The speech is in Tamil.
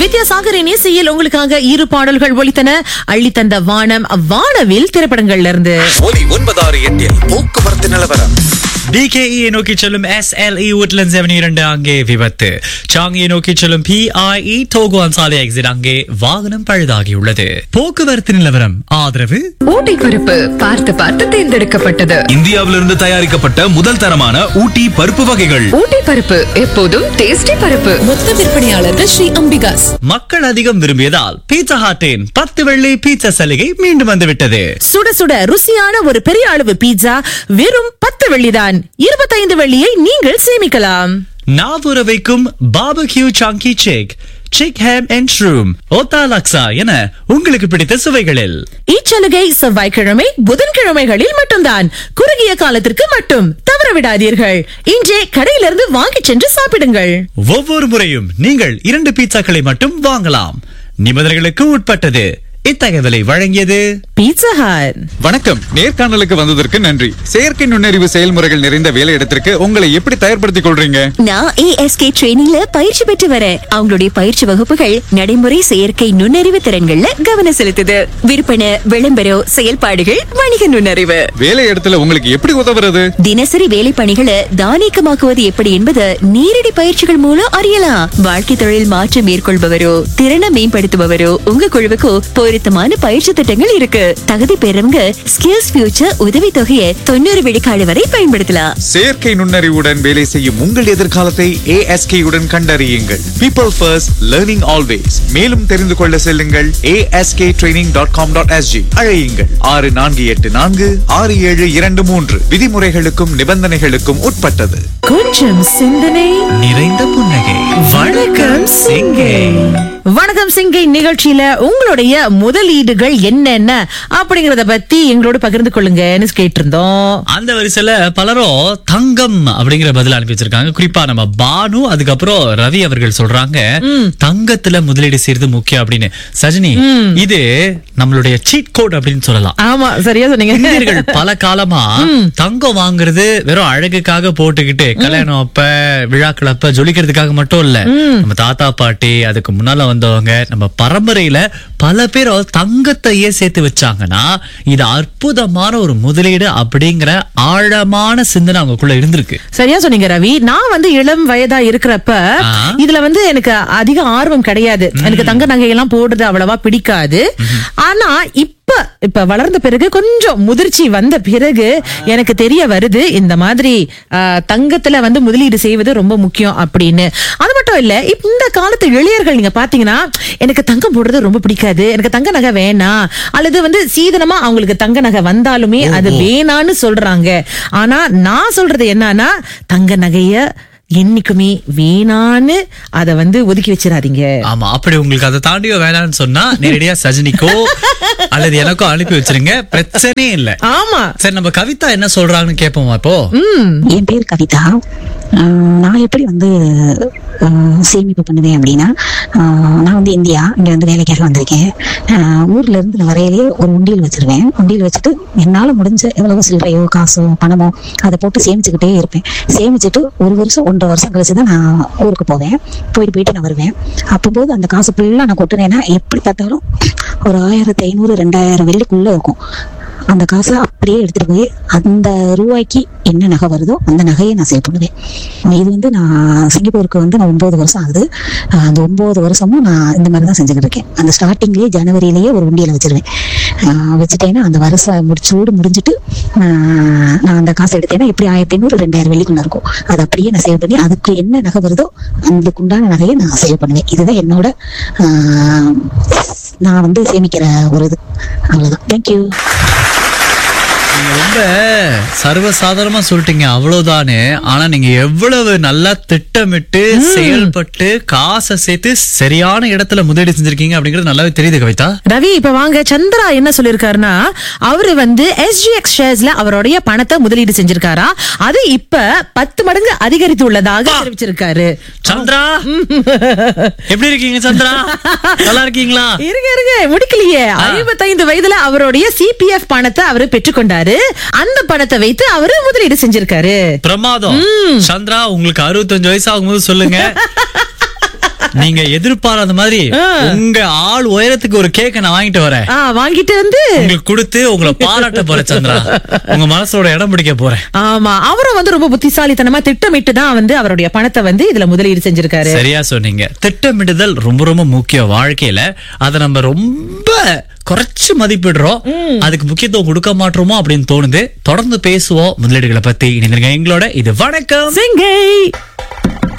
வித்யாசாகரின் இசையில் உங்களுக்காக இரு பாடல்கள் ஒலித்தன அள்ளி தந்த வானம் வானவில் திரைப்படங்கள்ல இருந்து ஒலி ஒன்பதாறு எட்டில் போக்குவரத்து நிலவரம் டிகேஇ நோக்கி செல்லும் எஸ்எல்இ உட்லண்ட்ஸ் அவனி இரண்டு அங்கே விபத்து சாங்கியை நோக்கி செல்லும் பிஐஇ டோகுவான் சாலை எக்ஸிட் அங்கே வாகனம் பழுதாகியுள்ளது போக்குவரத்து நிலவரம் ஆதரவு ஊட்டி பருப்பு பார்த்து பார்த்து தேர்ந்தெடுக்கப்பட்டது இந்தியாவிலிருந்து தயாரிக்கப்பட்ட முதல் தரமான ஊட்டி பருப்பு வகைகள் ஊட்டி பருப்பு எப்போதும் டேஸ்டி பருப்பு மொத்த விற்பனையாளர்கள் ஸ்ரீ அம்பிகாஸ் மக்கள் அதிகம் விரும்பியதால் பீட்சா ஹாட்டின் பத்து வெள்ளி பீட்சா சலுகை மீண்டும் வந்துவிட்டது சுட சுட ருசியான ஒரு பெரிய அளவு பீட்சா வெறும் பத்து வெள்ளிதான் இருபத்தைந்து வெள்ளியை நீங்கள் சேமிக்கலாம் நாவுற வைக்கும் barbecue Changi chick chick ham and shroom ஓத்தா லக்ஸா என உங்களுக்கு பிடித்த சுவைகளில் இச்சலுகை செவ்வாய்க்கிழமை புதன்கிழமைகளில் மட்டும்தான் குறுகிய காலத்திற்கு மட்டும் தவற விடாதீர்கள் இன்றே கடையிலிருந்து வாங்கிச் சென்று சாப்பிடுங்கள் ஒவ்வொரு முறையும் நீங்கள் இரண்டு பீட்சாக்களை மட்டும் வாங்கலாம் நிபந்தனைகளுக்கு உட்பட்டது இத்தகவலை வழங்கியது பீட்சா ஹட் வணக்கம் நேர்காணலுக்கு வந்ததற்கு நன்றி செயற்கை நுண்ணறிவு செயல்முறைகள் நிறைந்த வேலையிடத்திற்கு உங்களை எப்படி தயார்படுத்திக் கொள்றீங்க நான் ஏஎஸ்கே ட்ரெயினிங்ல பயிற்சி பெற்று வரேன் அவங்களுடைய பயிற்சி வகுப்புகள் நடைமுறை செயற்கை நுண்ணறிவு திறன்கள்ல கவனம் செலுத்துது விற்பனை விளம்பரம் செயல்பாடுகள் வணிக நுண்ணறிவு வேலையிடத்துல உங்களுக்கு எப்படி உதவுறது தினசரி வேலை பணிகளை தானியக்கமாக்குவது எப்படி என்பது நேரடி பயிற்சிகள் மூலம் அறியலாம் வாழ்க்கை தொழில் மாற்றம் மேற்கொள்பவரோ திறனை மேம்படுத்துபவரோ உங்க குழுவுக்கு பொருத்தமான பயிற்சி திட்டங்கள் இருக்கு தகுதி பெறவங்க ஸ்கில்ஸ் ஃபியூச்சர் உதவி தொகையை தொண்ணூறு விழுக்காடு வரை பயன்படுத்தலாம் செயற்கை நுண்ணறிவுடன் வேலை செய்யும் உங்கள் எதிர்காலத்தை ASK உடன் கண்டறியுங்கள் பீப்பிள் ஃபர்ஸ்ட் லேர்னிங் ஆல்வேஸ் மேலும் தெரிந்து கொள்ள செல்லுங்கள் ASK training dot com dot SG அழையுங்கள் ஆறு நான்கு எட்டு நான்கு ஆறு ஏழு இரண்டு மூன்று விதிமுறைகளுக்கும் நிபந்தனைகளுக்கும் உட்பட்டது கொஞ்சம் சிந்தனை நிறைந்த புன்னகை வணக்கம் சிங்கே வணக்கம் சிங்கை நிகழ்ச்சியில உங்களுடைய முதலீடுகள் என்னென்ன அப்படிங்கறத பத்தி எங்களோட பகிர்ந்து கொள்ளுங்கன்னு கேட்டிருந்தோம் அந்த வரிசையில பலரும் தங்கம் அப்படிங்கிற பதில் அனுப்பி வச்சிருக்காங்க குறிப்பா நம்ம பானு அதுக்கப்புறம் ரவி அவர்கள் சொல்றாங்க தங்கத்துல முதலீடு செய்யறது முக்கியம் அப்படின்னு சஜினி இது நம்மளுடைய சீட் கோட் அப்படின்னு சொல்லலாம் ஆமா சரியா சொன்னீங்க இந்தியர்கள் பல காலமா தங்கம் வாங்குறது வெறும் அழகுக்காக போட்டுக்கிட்டு கல்யாணம் அப்ப விழாக்கள் அப்ப ஜொலிக்கிறதுக்காக மட்டும் இல்ல நம்ம தாத்தா பாட்டி அதுக்கு முன்னால வந்தவங்க நம்ம பரம்பரையில பல பேர் தங்கத்தையே சேர்த்து வச்சாங்கன்னா இது அற்புதமான ஒரு முதலீடு அப்படிங்கிற ஆழமான சிந்தனை அவங்களுக்குள்ள இருந்திருக்கு சரியா சொன்னீங்க ரவி நான் வந்து இளம் வயதா இருக்கிறப்ப ஆ. இதுல வந்து எனக்கு அதிக ஆர்வம் கிடையாது எனக்கு தங்க நகையெல்லாம் போடுறது அவ்வளவா பிடிக்காது ஆனா இப்ப இப்ப வளர்ந்த பிறகு கொஞ்சம் முதிர்ச்சி வந்த பிறகு எனக்கு தெரிய வருது இந்த மாதிரி ஆ, தங்கத்துல வந்து முதலீடு செய்வது ரொம்ப முக்கியம் அப்படின்னு அது மட்டும் இல்ல இப்ப இந்த காலத்து இளையர்கள் நீங்க பாத்தீங்கன்னா எனக்கு தங்கம் போடுறது ரொம்ப பிடிக்காது எனக்கு தங்க நகை வேணாம் அல்லது வந்து சீதனமா அவங்களுக்கு தங்க நகை வந்தாலுமே அது வேணான்னு சொல்றாங்க ஆனா நான் சொல்றது என்னன்னா தங்க நகைய என்னைக்குமே வேணான்னு அத வந்து ஒதுக்கி வச்சிடாதீங்க ஆமா அப்படி உங்களுக்கு அதை தாண்டியோ வேணாம்னு சொன்னா நேரடியா சஜினிக்கோ அல்லது எனக்கோ அனுப்பி வச்சிருங்க பிரச்சனையே இல்ல ஆமா சரி நம்ம கவிதா என்ன சொல்றாங்கன்னு கேட்போமா இப்போ என் பேர் கவிதா ஆஹ் நான் எப்படி வந்து ஆஹ் சேமிப்பு பண்ணுவேன் அப்படின்னா ஆஹ் நான் வந்து இந்தியா இங்கே வந்து வேலைக்காக வந்திருக்கேன் ஆஹ் ஊர்ல இருந்து நான் வரையிலேயே ஒரு உண்டியல் வச்சிருவேன் உண்டியல் வச்சுட்டு என்னால் முடிஞ்ச எவ்வளவு சில்லறையோ காசோ பணமோ அதை போட்டு சேமிச்சுக்கிட்டே இருப்பேன் சேமிச்சுட்டு ஒரு வருஷம் ஒன்றரை வருஷம் கழிச்சு தான் நான் ஊருக்கு போவேன் போயிட்டு போயிட்டு நான் வருவேன் அப்போது அந்த காசு ஃபுல்லாக நான் கொட்டுனேன்னா எப்படி பார்த்தாலும் ஒரு ஆயிரத்தி ஐநூறு ரெண்டாயிரம் வெள்ளிக்குள்ளே இருக்கும் அந்த காசை அப்படியே எடுத்துட்டு போய் அந்த ரூபாய்க்கு என்ன நகை வருதோ அந்த நகையை நான் சேவ் பண்ணுவேன் இது வந்து நான் சிங்கப்பூருக்கு வந்து நான் ஒன்பது வருஷம் ஆகுது ஆஹ் அந்த ஒன்பது வருஷமும் நான் இந்த மாதிரி தான் செஞ்சுக்கிட்டு இருக்கேன் அந்த ஸ்டார்டிங்லேயே ஜனவரியிலேயே ஒரு உண்டியலை வச்சிருவேன் ஆஹ் வச்சுட்டேன்னா அந்த வருஷம் முடிச்சோடு முடிஞ்சிட்டு ஆஹ் நான் அந்த காசை எடுத்தேன்னா எப்படி ஆயிரத்தி ஐநூறு ரெண்டாயிரம் வெள்ளிக்குள்ள இருக்கும் அதை அப்படியே நான் சேவ் பண்ணி அதுக்கு என்ன நகை வருதோ அதுக்குண்டான நகையை நான் சேவ் பண்ணுவேன் இதுதான் என்னோட ஆஹ் நான் வந்து சேமிக்கிற ஒரு இது அவ்வளோதான் தேங்க்யூ நீங்க ரொம்ப சர்வசாதாரணமா சொல்லிட்டீங்க அவ்வளவுதானே ஆனா நீங்க எவ்வளவு நல்லா திட்டமிட்டு செயல்பட்டு காசை சேர்த்து சரியான இடத்துல முதலீடு செஞ்சிருக்கீங்க அப்படிங்கிறது நல்லாவே தெரியுது கவிதா ரவி இப்ப வாங்க சந்திரா என்ன சொல்லிருக்காருன்னா அவரு வந்து எஸ்ஜிஎக்ஸ் ஷேர்ஸ்ல அவருடைய பணத்தை முதலீடு செஞ்சிருக்காரா அது இப்ப பத்து மடங்கு அதிகரித்து உள்ளதாக தெரிவிச்சிருக்காரு சந்திரா எப்படி இருக்கீங்க சந்திரா நல்லா இருக்கீங்களா இருங்க இருங்க முடிக்கலையே ஐம்பத்தைந்து வயதுல அவருடைய சிபிஎஃப் பணத்தை அவரு பெற்றுக்கொண்டாரு அந்த பணத்தை வைத்து அவரு முதலீடு செஞ்சிருக்காரு பிரமாதம் சந்திரா உங்களுக்கு அறுபத்தஞ்சு வயசு ஆகும்போது சொல்லுங்க நீங்க எதிர்பாராத மாதிரி உங்க ஆள் உயரத்துக்கு ஒரு கேக்க நான் வாங்கிட்டு வரேன் ஆ, வாங்கிட்டு வந்து உங்களுக்கு கொடுத்து உங்களை பாராட்ட போறேன் சந்திரா உங்க மனசோட இடம் பிடிக்க போறேன் ஆமா அவரும் வந்து ரொம்ப புத்திசாலித்தனமா திட்டமிட்டு தான் வந்து அவருடைய பணத்தை வந்து இதுல முதலீடு செஞ்சிருக்காரு சரியா சொன்னீங்க திட்டமிடுதல் ரொம்ப ரொம்ப முக்கியம் வாழ்க்கையில அதை நம்ம ரொம்ப குறைச்சு மதிப்பிடுறோம் அதுக்கு முக்கியத்துவம் கொடுக்க மாட்டோமோ அப்படின்னு தோணுது தொடர்ந்து பேசுவோம் முதலீடுகளை பத்தி இணைந்திருங்க எங்களோட இது வணக்கம் சிங்கை